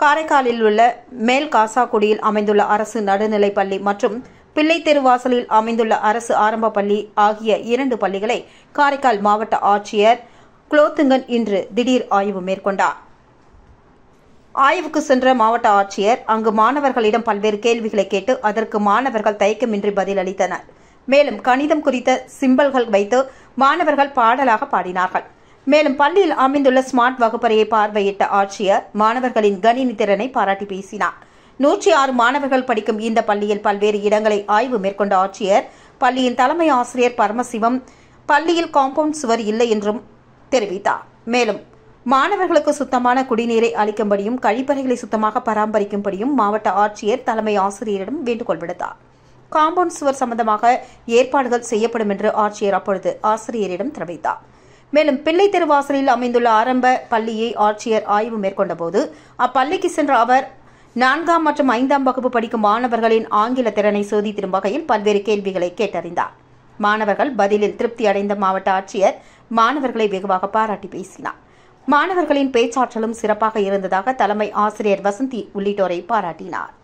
காரைக்காலில் உள்ள மேல் காசாக்குடியில் அமைந்துள்ள அரசு நடுநிலைப் பள்ளி மற்றும் பிள்ளை தெருவாசலில் அமைந்துள்ள அரசு ஆரம்ப பள்ளி ஆகிய இரண்டு பள்ளிகளை காரைக்கால் மாவட்ட ஆட்சியர் குலோத்துங்கன் இன்று திடீர் ஆய்வு மேற்கொண்டார் ஆய்வுக்கு சென்ற மாவட்ட ஆட்சியர் அங்கு மாணவர்களிடம் பல்வேறு கேள்விகளை கேட்டு அதற்கு மாணவர்கள் தயக்கமின்றி பதிலளித்தனர் மேலும் கணிதம் குறித்த சிம்பல்கள் வைத்து மாணவர்கள் பாடலாக பாடினார்கள் மேலும் பள்ளியில் அமைந்துள்ள ஸ்மார்ட் வகுப்பறையை பார்வையிட்ட ஆட்சியர் மாணவர்களின் கணினி திறனை பாராட்டி பேசினார் நூற்றி ஆறு மாணவர்கள் படிக்கும் இந்த பள்ளியில் பல்வேறு இடங்களை ஆய்வு மேற்கொண்ட ஆட்சியர் பள்ளியின் தலைமை ஆசிரியர் பரமசிவம் பள்ளியில் காம்பவுண்ட் சுவர் இல்லை என்றும் தெரிவித்தார் மேலும் மாணவர்களுக்கு சுத்தமான குடிநீரை அளிக்கும்படியும் கழிப்பறைகளை சுத்தமாக பராமரிக்கும்படியும் மாவட்ட ஆட்சியர் தலைமை ஆசிரியரிடம் வேண்டுகோள் விடுத்தார் காம்பவுண்ட் சுவர் சம்பந்தமாக ஏற்பாடுகள் செய்யப்படும் என்று ஆட்சியர் அப்பொழுது ஆசிரியரிடம் தெரிவித்தார் மேலும் பிள்ளை தெருவாசலில் அமைந்துள்ள ஆரம்ப பள்ளியை ஆட்சியர் ஆய்வு மேற்கொண்டபோது அப்பள்ளிக்கு சென்ற அவர் நான்காம் மற்றும் ஐந்தாம் வகுப்பு படிக்கும் மாணவர்களின் ஆங்கில திறனை சோதித்திடும் வகையில் பல்வேறு கேள்விகளை கேட்டறிந்தார் மாணவர்கள் பதிலில் திருப்தி அடைந்த மாவட்ட ஆட்சியர் மாணவர்களை வெகுவாக பாராட்டி பேசினார் மாணவர்களின் பேச்சாற்றலும் சிறப்பாக இருந்ததாக தலைமை ஆசிரியர் வசந்தி உள்ளிட்டோரை பாராட்டினார்